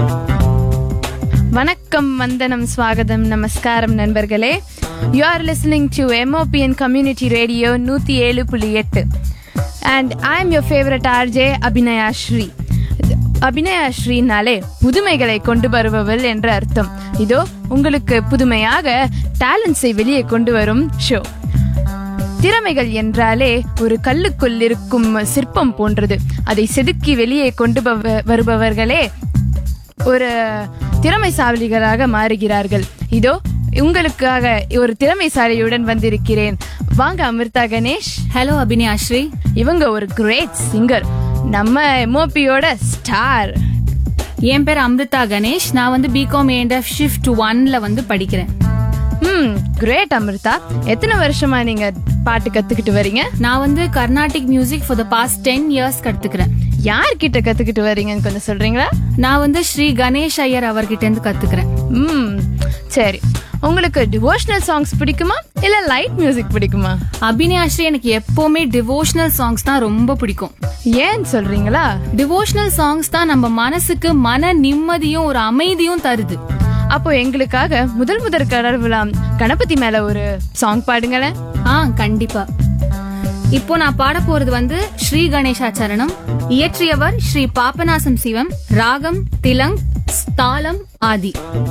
வணக்கம் வந்தனம் ஸ்வாகதம் நமஸ்காரம் நண்பர்களே you are listening to MOPN community radio நூற்றி ஏழு புள்ளி எட்டு and I am your favourite RJ Abhinaya Sri Abhinaya ஸ்ரீனாலே புதுமைகளை கொண்டு வருபவள் என்ற அர்த்தம் இதோ உங்களுக்கு புதுமையாக டேலண்ட்ஸை வெளியே கொண்டு வரும் ஷோ திறமைகள் என்றாலே ஒரு கல்லுக்குள் இருக்கும் சிற்பம் போன்றது அதை செதுக்கி வெளியே கொண்டு பவ- வருபவர்களே ஒரு திறமைசாலிகளாக மாறுகிறார்கள் இதோ உங்களுக்காக ஒரு திறமைசாலியுடன் வந்திருக்கிறேன் வாங்க அமிர்தா கணேஷ் ஹலோ அபினியா ஸ்ரீ இவங்க ஒரு கிரேட் சிங்கர் நம்ம எம்ஓபியோட ஸ்டார் என் பேர் அம்ரிதா கணேஷ் நான் வந்து பிகாம் ஏஎன்எஃப் ஷிஃப்ட் ஒன்ல வந்து படிக்கிறேன் ம் கிரேட் அமிர்தா எத்தனை வருஷமா நீங்க பாட்டு கத்துக்கிட்டு வரீங்க நான் வந்து Carnatic music for the past ten years கத்துக்கிறேன் யார்கிட்ட கத்துக்கிட்டு வரீங்கன்னு கொஞ்சம் சொல்றீங்களா நான் வந்து ஸ்ரீ கணேஷ் ஐயர் அவர்கிட்ட இருந்து கத்துக்கிறேன் ம் சரி உங்களுக்கு டிவோஷனல் சாங்ஸ் பிடிக்குமா இல்ல லைட் மியூசிக் பிடிக்குமா அபினியா ஸ்ரீ எனக்கு எப்பவுமே டிவோஷனல் சாங்ஸ் தான் ரொம்ப பிடிக்கும் ஏன் சொல்றீங்களா டிவோஷனல் சாங்ஸ் தான் நம்ம மனசுக்கு மன நிம்மதியும் ஒரு அமைதியும் தருது அப்போ எங்களுக்காக முதல் முதல் கடவுளாம் கணபதி மேல ஒரு சாங் பாடுங்களேன் ஆ கண்டிப்பா இப்போ நான் பாட போறது வந்து ஸ்ரீ கணேசாச்சரணம் இயற்றியவர் ஸ்ரீ பாபநாசம் சிவம் ராகம் திலங் தாளம் ஆதி